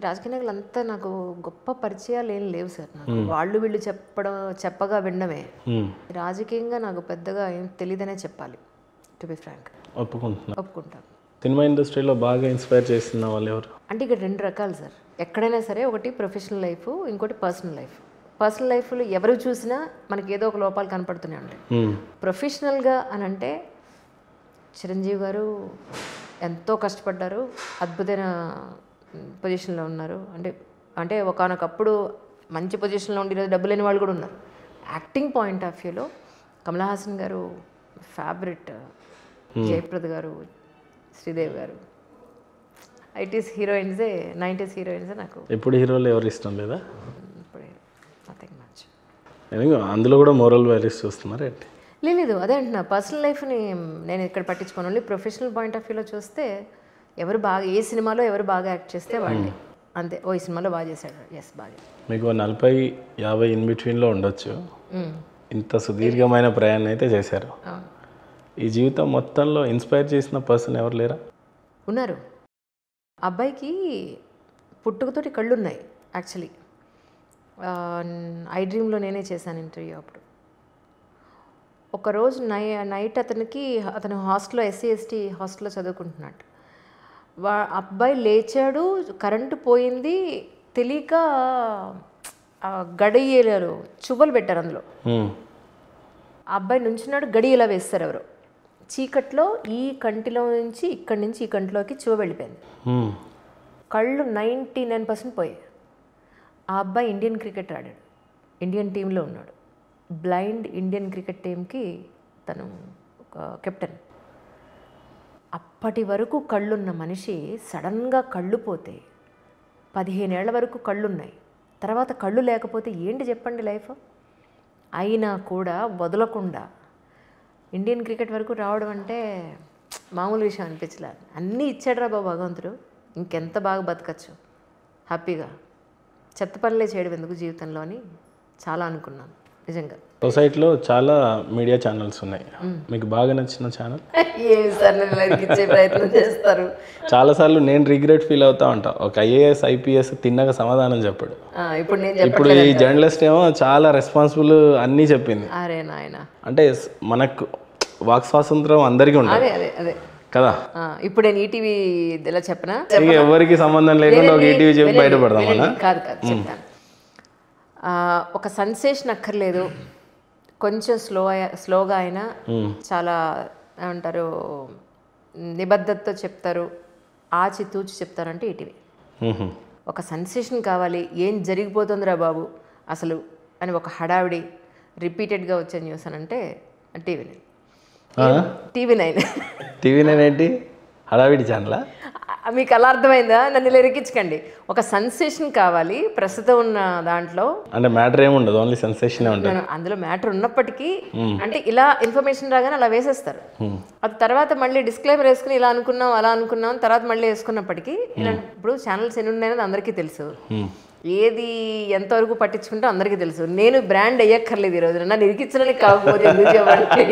రాజకీయ నాయకులు అంతా నాకు గొప్ప పరిచయాలు ఏం లేవు సార్ నాకు వాళ్ళు వీళ్ళు చెప్పడం చెప్పగా వినడమే మ్మ్. రాజకీయంగా నాకు పెద్దగా ఏం తెలియదనే చెప్పాలి టు బి ఫ్రాంక్ ఒప్పుకుంటున్నా ఒప్పుకుంటాను సినిమా ఇండస్ట్రీలో బాగా ఇన్స్పైర్ చేస్తున్న వాళ్ళు ఎవరు అంటే ఇక్కడ రెండు రకాలు సార్ ఎక్కడైనా సరే ఒకటి ప్రొఫెషనల్ లైఫ్ ఇంకోటి పర్సనల్ లైఫ్ పర్సనల్ లైఫ్లో ఎవరు చూసినా మనకి ఏదో ఒక లోపాలు కనపడుతూనే ఉంటాయి మ్మ్. ప్రొఫెషనల్గా అని అంటే చిరంజీవి గారు ఎంతో కష్టపడ్డారు అద్భుతమైన పొజిషన్లో ఉన్నారు అంటే అంటే ఒకనొకప్పుడు మంచి పొజిషన్లో ఉండి ఈరోజు డబ్బు లేని వాళ్ళు కూడా ఉన్నారు యాక్టింగ్ పాయింట్ ఆఫ్ వ్యూలో కమల్ హాసన్ గారు ఫేవరెట్ జయప్రద గారు శ్రీదేవి గారు ఐటీస్ హీరోయిన్సే నైంటీస్ హీరోయిన్సే నాకు ఎప్పుడు హీరోలు ఎవరు ఇష్టం లేదా ఇప్పుడే నథింగ్ మచ్ నేను అందులో కూడా మోరల్ వాల్యూస్ చూస్తున్నారు ఏంటి లే- లేదు అదే అంటున్నా పర్సనల్ లైఫ్ని నేను ఇక్కడ పట్టించుకోను ఓన్లీ ప్రొఫెషనల్ పాయింట్ ఆఫ్ వ్యూలో చూస్తే ఎవరు బాగా ఏ సినిమాలో ఎవరు బాగా యాక్ట్ చేస్తే వాళ్ళే అంతే ఓ ఈ సినిమాలో బాగా చేశాడు ఎస్ బాగా మీకు నలభై యాభై ఇన్ బిట్వీన్లో ఉండొచ్చు మ్మ్. ఇంత సుదీర్ఘమైన ప్రయాణం అయితే చేశారు అవును. ఈ జీవితం మొత్తంలో ఇన్స్పైర్ చేసిన పర్సన్ ఎవరు లేరా ఉన్నారు అబ్బాయికి పుట్టుకతోటి కళ్ళు ఉన్నాయి యాక్చువల్లీ ఐ డ్రీమ్లో నేనే చేశాను ఇంటర్వ్యూ అప్పుడు ఒకరోజు నై నైట్ అతనికి అతను హాస్టల్లో ఎస్సీ ఎస్టీ హాస్టల్లో చదువుకుంటున్నాడు వా అబ్బాయి లేచాడు కరెంటు పోయింది తెలియక ఆ గడియలు చువ్వలు పెట్టారు అందులో మ్మ్. ఆ అబ్బాయి నుంచున్నాడు గడి ఇలా వేస్తారు ఎవరు చీకట్లో ఈ కంటిలో నుంచి ఇక్కడి నుంచి ఈ కంటిలోకి చువ వెళ్ళిపోయింది మ్మ్. కళ్ళు నైంటీ నైన్ పర్సెంట్ పోయాయి ఆ అబ్బాయి ఇండియన్ క్రికెట్ ఆడాడు ఇండియన్ టీంలో ఉన్నాడు బ్లైండ్ ఇండియన్ క్రికెట్ టీంకి తను ఒక కెప్టెన్ అప్పటి వరకు కళ్ళున్న మనిషి సడన్గా కళ్ళు పోతే పదిహేనేళ్ల వరకు కళ్ళున్నాయి తర్వాత కళ్ళు లేకపోతే ఏంటి చెప్పండి లైఫ్ అయినా కూడా వదలకుండా ఇండియన్ క్రికెట్ వరకు రావడం అంటే మామూలు విషయం అనిపించలేదు అన్నీ ఇచ్చాడు రా బాబు భగవంతుడు ఇంకెంత బాగా బతకచ్చు హ్యాపీగా చెత్త పనులే చేయడం ఎందుకు జీవితంలో అని చాలా అనుకున్నాను నిజంగా సొసైటీలో చాలా మీడియా ఛానల్స్ ఉన్నాయి మీకు బాగా నచ్చిన ఛానల్ ఏమి సార్ నన్ను ఇలా ఇరికించే ప్రయత్నం చేస్తారు చాలాసార్లు నేను రిగ్రెట్ ఫీల్ అవుతా ఉంటా ఒక ఐఏఎస్ ఐపీఎస్ తిన్నగా సమాధానం చెప్పాడు ఆ, ఇప్పుడు నేను చెప్ప ఇప్పుడు ఈ జర్నలిస్ట్ ఏమో చాలా రెస్పాన్సిబుల్ అన్నీ చెప్పింది అరే నాయన అంటే స్- మనకు వాక్ స్వాతంత్రం అందరికీ ఉంటుంది అదే అదే అదే కదా ఆ, ఇప్పుడు నేను ఈటీవీ ఇలా చెప్పనా ఇక ఎవరికి సంబంధం లేకుండా ఒక ఈటీవీ చెప్పి వినండి, బయటపడదాం అన్న వినండి. కాదు కాదు చెప్తాను ఆ, ఒక సెన్సేషన్ అక్కర్లేదు కొంచెం స్లో స్లోగా అయినా చాలా ఏమంటారు నిబద్ధతతో చెప్తారు ఆచి తూచి చెప్తారంటే ఈటీవీ మ్మ్హ. ఒక సెన్సేషన్ కావాలి ఏం జరిగిపోతుందిరా బాబు అసలు అని ఒక హడావిడి రిపీటెడ్గా వచ్చే న్యూస్ అని అంటే టీవీ నైన్ ఆ? టీవీ నైన్ టీవీ నేను ఏంటి హడావిడి ఛానలా మీకు అలా అర్థమైందా నన్ను ఇలా ఇరికించకండి ఒక సెన్సేషన్ కావాలి ప్రస్తుతం ఉన్న దాంట్లో అంటే మ్యాటర్ ఏముండదు ఓన్లీ సెన్సేషనే ఉంటుంది నేను అందులో మ్యాటర్ ఉన్నప్పటికీ అంటే ఇలా ఇన్ఫర్మేషన్ రాగానే అలా వేసేస్తారు అది తర్వాత మళ్ళీ డిస్క్లైమర్ వేసుకుని ఇలా అనుకున్నాం అలా అనుకున్నాం తర్వాత మళ్ళీ వేసుకున్నప్పటికీ ఇలా ఇప్పుడు ఛానల్స్ ఎన్ని ఉన్నాయనేది అందరికీ తెలుసు ఏది ఎంతవరకు పట్టించుకుంటో అందరికీ తెలుసు నేను బ్రాండ్ అయ్యక్కర్లేదు ఈరోజు నన్ను ఇరికించడానికి కాకపోతే ఎందుకు చెప్పండి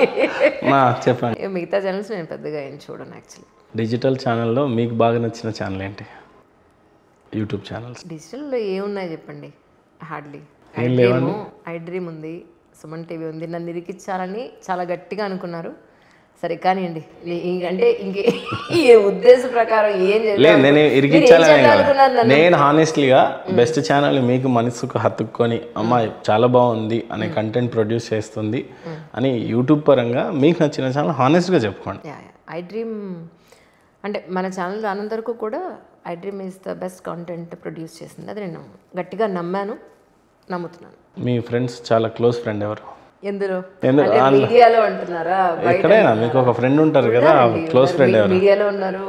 మా చెప్పండి ఏ మిగతా ఛానల్స్ నేను పెద్దగా ఏం చూడను యాక్చువల్లీ డిజిటల్ ఛానల్లో మీకు బాగా నచ్చిన ఛానల్ ఏంటి యూట్యూబ్ ఛానల్స్ డిజిటల్లో ఏమున్నాయి చెప్పండి hardly I dream I dream ఉంది సుమన్ టీవీ ఉంది నన్ను ఇరికిచ్చాలని చాలా గట్టిగా అనుకున్నారు సరే కానివ్వండి ఈ- ఈ- అంటే ఇంకే ఏ ఉద్దేశ ప్రకారం ఏం చేద్దాం? లేదు నేను మీరు ఏం ఇరికించాలనే చేద్దాం కాదు. అనుకున్నారు నన్ను? నేను హానెస్ట్లీగా బెస్ట్ ఛానల్ మీకు మనసుకు హత్తుక్కొని అమ్మ చాలా బాగుంది అనే కంటెంట్ ప్రొడ్యూస్ చేస్తుంది అని యూట్యూబ్ పరంగా మీకు నచ్చిన ఛానల్ హానెస్ట్గా చెప్పుకోండి యా ఐ డ్రీమ్ అంటే మన ఛానల్ రానంత వరకు కూడా I dream is the best content produce చేసింది అది నేను గట్టిగా నమ్మాను నమ్ముతున్నాను మీ ఫ్రెండ్స్ చాలా క్లోజ్ ఫ్రెండ్ ఎవరు ఎందులో ఎందు- అంటే మీడియాలో అంటున్నారా బయట ఎక్కడైనా మీకు ఒక ఫ్రెండ్ ఉంటారు కదా క్లోజ్ ఫ్రెండ్ ఎవరు మీడియాలో ఉన్నారు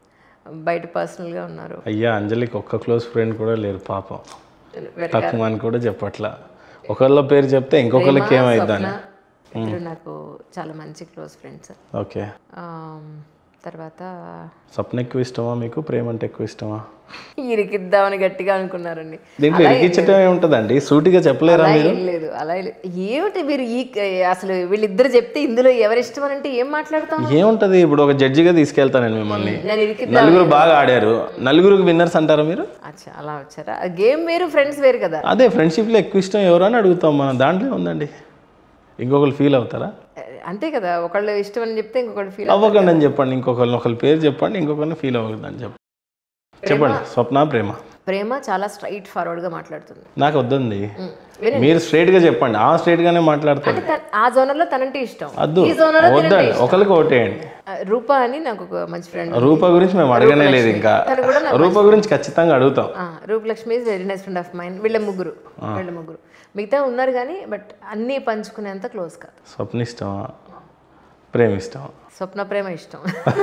బయట పర్సనల్గా ఉన్నారు అయ్యా అంజలికి ఒక్క క్లోజ్ ఫ్రెండ్ కూడా లేరు పాపం వెనక తక్కువ అని కూడా చెప్పట్లా ఒకళ్ళ పేరు చెప్తే ఇంకొకళ్ళకి ఏమైందని ఇద్దరు నాకు చాలా మంచి క్లోజ్ ఫ్రెండ్స్ ఓకే తర్వాత స్వప్న ఎక్కువ ఇష్టమా మీకు ప్రేమ అంటే ఎక్కువ ఇష్టమా ఇరికిద్దామని గట్టిగా అనుకున్నారండి దీంట్లో ఇరికిచ్చటం ఏముంటుందండి సూటిగా చెప్పలేరా అలా మీరు ఏం లేదు అలా ఏం లేదు. ఏమిటి మీరు ఈ అసలు వీళ్ళిద్దరు చెప్తే ఇందులో ఎవరి ఇష్టం అని అంటే ఏం మాట్లాడతాం ఏముంటది ఇప్పుడు ఒక జడ్జిగా తీసుకెళ్తాను నేను మిమ్మల్ని నేను ఇరికి నలుగురు బాగా ఆడారు నలుగురికి విన్నర్స్ అంటారా మీరు అచ్చా అలా వచ్చారా గేమ్ వేరు ఫ్రెండ్స్ వేరు కదా అదే ఫ్రెండ్షిప్లో ఎక్కువ ఇష్టం ఎవరు అని అడుగుతాం మనం దాంట్లో ఉందండి ఇంకొకరు ఫీల్ అవుతారా అంతే కదా ఒకళ్ళు ఇష్టం అని చెప్తే ఇంకొకళ్ళు ఫీల్ అవ్వకండి అని చెప్పండి ఇంకొకరిని ఒకరి పేరు చెప్పండి ఇంకొకరిని ఫీల్ అవ్వకండి అని చెప్పండి చెప్పండి స్వప్న ప్రేమ ప్రేమ చాలా స్ట్రైట్ ఫార్వర్డ్గా మాట్లాడుతుంది నాకు వద్దండి ఉమ్. వినండి. మీరు straight గా చెప్పండి ఆ straight గానే మాట్లాడతారు తన- ఆ జోనర్లో తనంటే ఇష్టం వద్దు ఈ జోనర్లో వద్దండి ఒకరికి ఓటేయండి రూప అని నాకు ఒక మంచి ఫ్రెండ్ రూప గురించి మేము అడగనే లేదు ఇంకా తను కూడా రూప గురించి ఖచ్చితంగా అడుగుతాం Roopalakshmi is very nice friend of mind వీళ్ళ ముగ్గురు వీళ్ళ ముగ్గురు మిగతా ఉన్నారు కానీ బట్ అన్నీ పంచుకునేంత క్లోజ్ కాదు స్వప్న ఇష్టమా ప్రేమ ఇష్టమా స్వప్న ప్రేమ ఇష్టం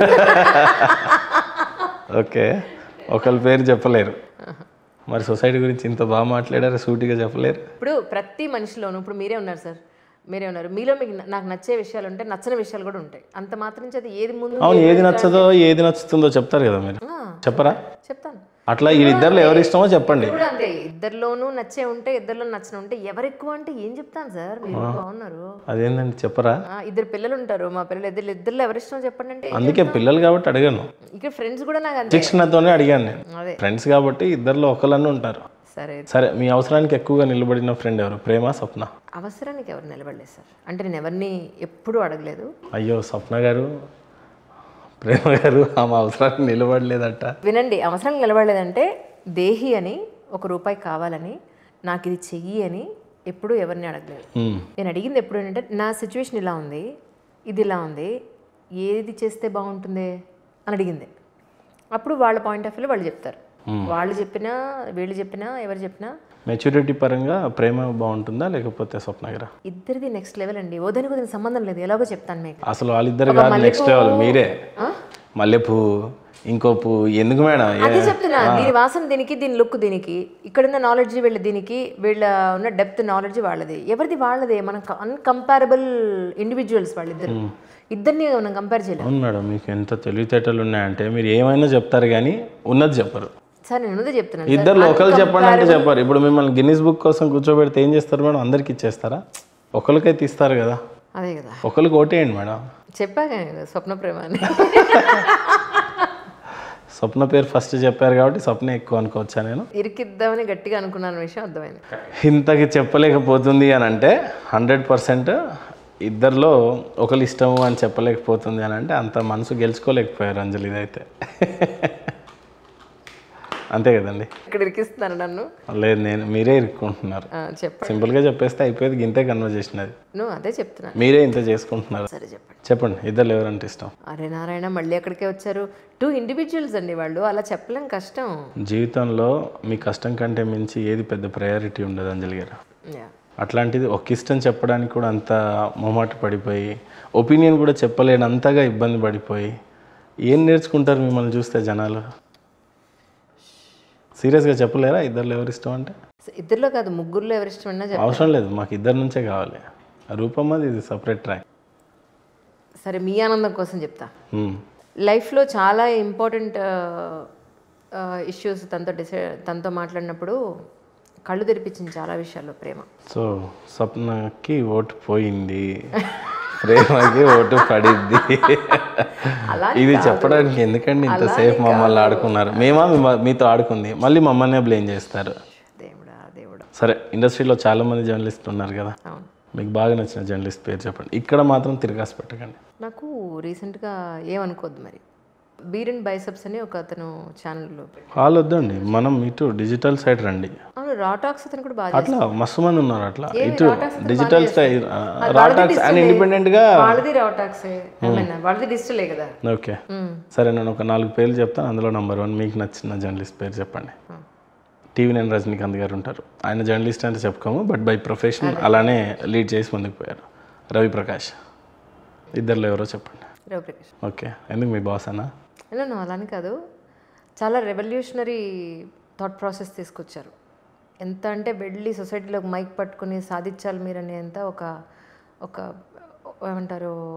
ఓకే ఒకరి పేరు చెప్పలేరు మరి సొసైటీ గురించి ఇంత బాగా మాట్లాడారు సూటిగా చెప్పలేరు ఇప్పుడు ప్రతి మనిషిలోనూ ఇప్పుడు మీరే ఉన్నారు సార్ మీరే ఉన్నారు మీలో మీకు న- నాకు నచ్చే విషయాలు ఉంటాయి నచ్చని విషయాలు కూడా ఉంటాయి అంత మాత్రం చేత ఏది ముందు అవును ఏది నచ్చదో ఏది నచ్చుతుందో చెప్తారు కదా మీరు ఆ, చెప్పరా చెప్తాను అట్లా వీళ్ళిద్దరిలో ఎవరు ఇష్టమో చెప్పండి కూడా అంతే ఇద్దరిలోనూ నచ్చే ఉంటే ఇద్దరిలో నచ్చిన ఉంటే ఎవరు ఎక్కువ అంటే ఏం చెప్తాను సార్ మీరు బాగున్నారు అదేందండి చెప్పరా ఆ, ఇద్దరు పిల్లలు ఉంటారు మా పిల్లలు ఇద్దరు ఇద్దరిలో ఎవరు ఇష్టం చెప్పండి అంటే అందుకే పిల్లలు కాబట్టి అడిగాను ఇక్కడ ఫ్రెండ్స్ కూడా నాకు అంతే శిక్షణతోనే అడిగాను నేను అదే ఫ్రెండ్స్ కాబట్టి ఇద్దరిలో ఒకళ్ళన్నీ ఉంటారు సరే సరే మీ అవసరానికి ఎక్కువగా నిలబడిన ఫ్రెండ్ ఎవరు ప్రేమ స్వప్న అవసరానికి ఎవరు నిలబడలేదు సార్ అంటే నేను ఎవరిని ఎప్పుడూ అడగలేదు అయ్యో స్వప్న గారు ప్రేమ గారు ఆమె అవసరానికి నిలబడలేదట వినండి అవసరం నిలబడలేదంటే దేహి అని ఒక రూపాయి కావాలని నాకు ఇది చెయ్యి అని ఎప్పుడూ ఎవరిని అడగలేదు ఉమ్, నేను అడిగింది ఎప్పుడు ఏంటంటే నా సిచ్యువేషన్ ఇలా ఉంది ఇది ఇలా ఉంది ఏది చేస్తే బాగుంటుంది అని అడిగింది అప్పుడు వాళ్ళ పాయింట్ ఆఫ్ వ్యూ వాళ్ళు చెప్తారు వాళ్ళు చెప్పినా వీళ్ళు చెప్పినా ఎవరు చెప్పినా మెచ్యూరిటీ పరంగా ప్రేమ బాగుంటుందా లేకపోతే స్వప్న గారా ఇద్దరిది నెక్స్ట్ లెవెల్ అండి ఓదానికి వదిన సంబంధం లేదు ఎలాగో చెప్తాను మీకు అసలు వాళ్ళిద్దరు కాదు నెక్స్ట్ లెవెల్ మీరే మల్లెపూ ఇంకో పువ్వు ఎందుకు మేడం ఏ- అదే చెప్తున్నా దీని వాసన దీనికి దీని లుక్ దీనికి ఇక్కడున్న నాలెడ్జ్ వీళ్ళ దీనికి వీళ్ళ ఉన్న డెప్త్ నాలెడ్జ్ వాళ్ళది ఎవరిది వాళ్ళదే మనం అన్కంపారబుల్ ఇండివిజువల్స్ వాళ్ళిద్దరు ఇద్దరిని మనం కంపేర్ చేయలేం అవును మేడం మీకు ఎంత తెలివితేటలు ఉన్నాయంటే మీరు ఏమైనా చెప్తారు కానీ ఉన్నది చెప్పరు సార్ నేను ఉన్నదే చెప్తున్నాను ఇద్దరు ఒకరు చెప్పండి అంటే చెప్పారు ఇప్పుడు మిమ్మల్ని గిన్నిస్ బుక్ కోసం కూర్చోబెడితే ఏం చేస్తారు మేడం అందరికి ఇచ్చేస్తారా ఒకరికైతే ఇస్తారు కదా అదే కదా ఒకరికి ఓటేయండి మేడం చెప్పాక నేను స్వప్న ప్రేమ అని స్వప్న పేరు ఫస్ట్ చెప్పారు కాబట్టి స్వప్న ఎక్కువ అనుకోవచ్చా నేను ఇరికిద్దామని గట్టిగా అనుకున్నాను విషయం అర్థమైంది ఇంతకి చెప్పలేకపోతుంది అని అంటే హండ్రెడ్ పర్సెంట్ ఇద్దరిలో ఒకరు ఇష్టము అని చెప్పలేకపోతుంది అని అంటే అంత మనసు గెలుచుకోలేకపోయారు అంజలి ఇదైతే అంతే కదండి ఇక్కడ ఇరికిస్తున్నారు నన్ను లేదు నేను మీరే ఇరుక్కుంటున్నారు ఆ, చెప్పండి సింపుల్గా చెప్పేస్తే అయిపోయేది ఇంతే కన్వర్జేషన్ అది నువ్వు అదే చెప్తున్నాను మీరే ఇంత చేసుకుంటున్నారు సరే చెప్పండి చెప్పండి ఇద్దరు ఎవరంటే ఇష్టం అరే నారాయణ మళ్ళీ అక్కడికే వచ్చారు టూ ఇండివిజువల్స్ అండి వాళ్ళు అలా చెప్పలేం కష్టం జీవితంలో మీ కష్టం కంటే మించి ఏది పెద్ద ప్రయారిటీ ఉండదు అంజలి గారు యా అట్లాంటిది ఒక ఇష్టం చెప్పడానికి కూడా అంత మొహమాట పడిపోయి ఒపీనియన్ కూడా చెప్పలేనంతగా ఇబ్బంది పడిపోయి ఏం నేర్చుకుంటారు మిమ్మల్ని చూస్తే జనాలు సీరియస్గా చెప్పలేరా ఇద్దరు ఎవరు ఇష్టం అంటే ఇద్దరిలో కాదు ముగ్గురులో ఎవరి ఇష్టమైనా చెప్ప అవసరం లేదు మాకు ఇద్దరి నుంచే కావాలి రూపమ్మది ఇది సపరేట్ ట్రాక్ సరే మీ ఆనందం కోసం చెప్తా లైఫ్లో చాలా ఇంపార్టెంట్ ఇష్యూస్ తనతో డిసై తనతో మాట్లాడినప్పుడు కళ్ళు తెరిపించింది చాలా విషయాల్లో ప్రేమ సో స్వప్నకి ఓటు పోయింది ప్రేమకి ఓటు పడిద్ది అలా ఇది చెప్పడానికి ఎందుకండి ఇంతసేపు మమ్మల్ని ఆడుకున్నారు మేమా మిమ్మ- మీతో ఆడుకుంది మళ్ళీ మమ్మల్నే బ్లేమ్ చేస్తారు దేవుడా దేవుడా సరే ఇండస్ట్రీలో చాలా మంది జర్నలిస్టులు ఉన్నారు కదా అవును మీకు బాగా నచ్చిన జర్నలిస్ట్ పేరు చెప్పండి ఇక్కడ మాత్రం తిరగాసి పెట్టకండి నాకు రీసెంట్గా ఏమనుకోద్దు మరి బీర్ అండ్ బైసప్స్ అని ఒక అతను ఛానల్లో వాళ్ళు వద్దండి మనం ఇటు డిజిటల్ సైడ్ రండి అవును రాటాక్స్ అతను కూడా బాగా అట్లా మస్తు మంది ఉన్నారు అట్లా ఇటు రాటాక్స్ అతను డిజిటల్ సైడ్ వాళ్ళది రాటాక్స్ అండ్ ఇండిపెండెంట్ గా వాళ్ళది రాటాక్సే ఏమైనా వాళ్ళది డిజిటలే కదా ఓకే మ్మ్. సరే నేను ఒక నాలుగు పేర్లు చెప్తాను అందులో నంబర్ వన్ మీకు నచ్చిన జర్నలిస్ట్ పేరు చెప్పండి టీవీ నైన్ రజనీకాంత్ గారు ఉంటారు ఆయన జర్నలిస్ట్ అంటే చెప్పుకోము బట్ బై ప్రొఫెషన్ అలానే లీడ్ చేసి ముందుకు పోయారు రవి ప్రకాష్ ఇద్దరిలో ఎవరో చెప్పండి రవిప్రకాష్ ఓకే ఎందుకు మీ బాస్ అన్నా నేను అలానే కాదు చాలా రెవల్యూషనరీ థాట్ ప్రాసెస్ తీసుకొచ్చారు ఎంత అంటే వెళ్ళి సొసైటీలో మైక్ పట్టుకుని సాధించాలి మీరు అనేంత ఒక ఒక ఏమంటారు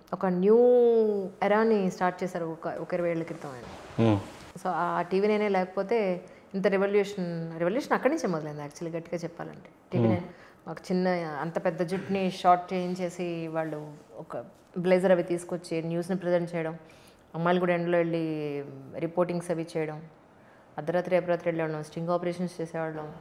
ఒక న్యూ ఎరాని స్టార్ట్ చేశారు ఒక ఒక ఇరవై ఏళ్ళ క్రితం ఆయన మ్మ్. సో ఆ టీవీ నైనే లేకపోతే ఇంత రెవల్యూషన్ రెవల్యూషన్ అక్కడి నుంచే మొదలైంది యాక్చువల్లీ గట్టిగా చెప్పాలంటే టీవీ నైన్ మాకు చిన్న అంత పెద్ద జుట్టుని షార్ట్ చేయించేసి వాళ్ళు ఒక బ్లేజర్ అవి తీసుకొచ్చి న్యూస్ని ప్రజెంట్ చేయడం అమ్మాయిలు కూడా ఎండలో వెళ్ళి రిపోర్టింగ్స్ అవి చేయడం అర్ధరాత్రి అపరాత్రి వెళ్ళి స్టింగ్ ఆపరేషన్స్ చేసేవాళ్ళం